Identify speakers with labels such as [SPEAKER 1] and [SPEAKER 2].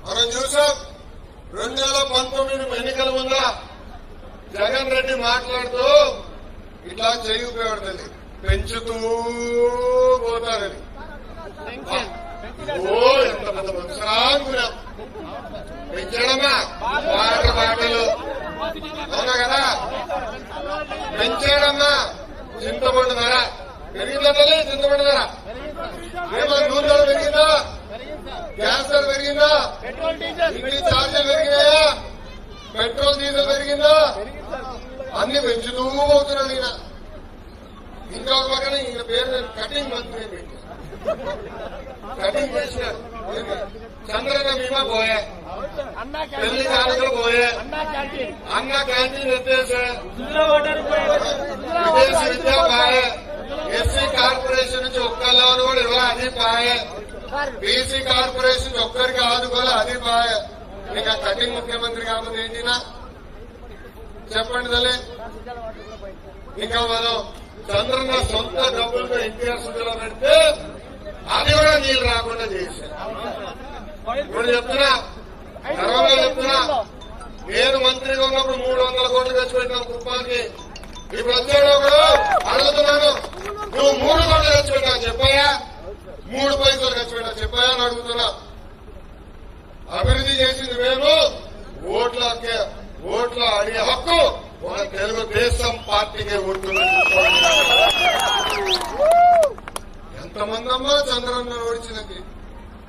[SPEAKER 1] మనం చూసాం రెండు వేల పంతొమ్మిది ఎన్నికల ముందా జగన్ రెడ్డి మాట్లాడుతూ ఇట్లా చేయి ఉపయోగపడుతుంది పెంచుతూ పోతారని ఓ ఎంత పెద్ద మనసురాంగుణం పెంచడమా వాటర్ బాటలు అవునా కదా పెంచాడమ్మా చింతపండు ధర పెరిగిందా తల్లి చింతపండు ధర ఏమో నూనె ధర పెరిగిందా గ్యాస్ ధర పెరిగిందా ఇంటి ఛార్జీలు పెరిగినాయా పెట్రోల్ డీజిల్ పెరిగిందా అన్ని పెంచుతూ పోతున్నాడు ఈయన ఇంకా ఒక పక్కన ఈయన పేరు నేను కటింగ్ మంత్రి అని పెట్టాను. కటింగ్ చేసినారు చంద్రన్న బీమా పోయే
[SPEAKER 2] అన్నా
[SPEAKER 1] పెళ్లి
[SPEAKER 2] క్యాంటీన్
[SPEAKER 1] కానుకలు పోయే
[SPEAKER 2] అన్నా క్యాంటీన్
[SPEAKER 1] అన్న క్యాంటీన్ ఎత్తేసే
[SPEAKER 2] ఇందులో ఓటర్
[SPEAKER 1] విదేశీ విద్య పాయే ఎస్సీ కార్పొరేషన్ నుంచి ఒక్క లోన్ కూడా ఇవ్వ అది పాయే బీసీ కార్పొరేషన్ నుంచి ఒక్కరికి ఆదుకోలే అది పాయే ఇంకా కటింగ్ ముఖ్యమంత్రి కాకపోతే ఏంటినా చెప్పండి తల్లి ఇంకా మనం చంద్రన్న సొంత డబ్బులతో ఎన్టీఆర్ సుఖలో పెడితే అది కూడా నీళ్ళు రాకుండా చేశారు ఇప్పుడు చెప్తున్నా గర్వంగా చెప్తున్నా నేను మంత్రిగా ఉన్నప్పుడు మూడు వందల కోట్లు ఖర్చు పెట్టినాం కుప్పానికి ఇప్పుడు వచ్చాడు ఒకడు అడుగుతున్నాను నువ్వు మూడు కోట్లు ఖర్చు పెట్టావు చెప్పాయా మూడు పైసలు ఖర్చు పెట్టావు చెప్పాయా అని అడుగుతున్నా అభివృద్ధి చేసింది మేము ఓట్ల హక్కే- ఓట్ల అడిగే హక్కు మన తెలుగుదేశం పార్టీకే ఉంటుంది ఎంతమంది అమ్మా చంద్రన్న ఓడించినది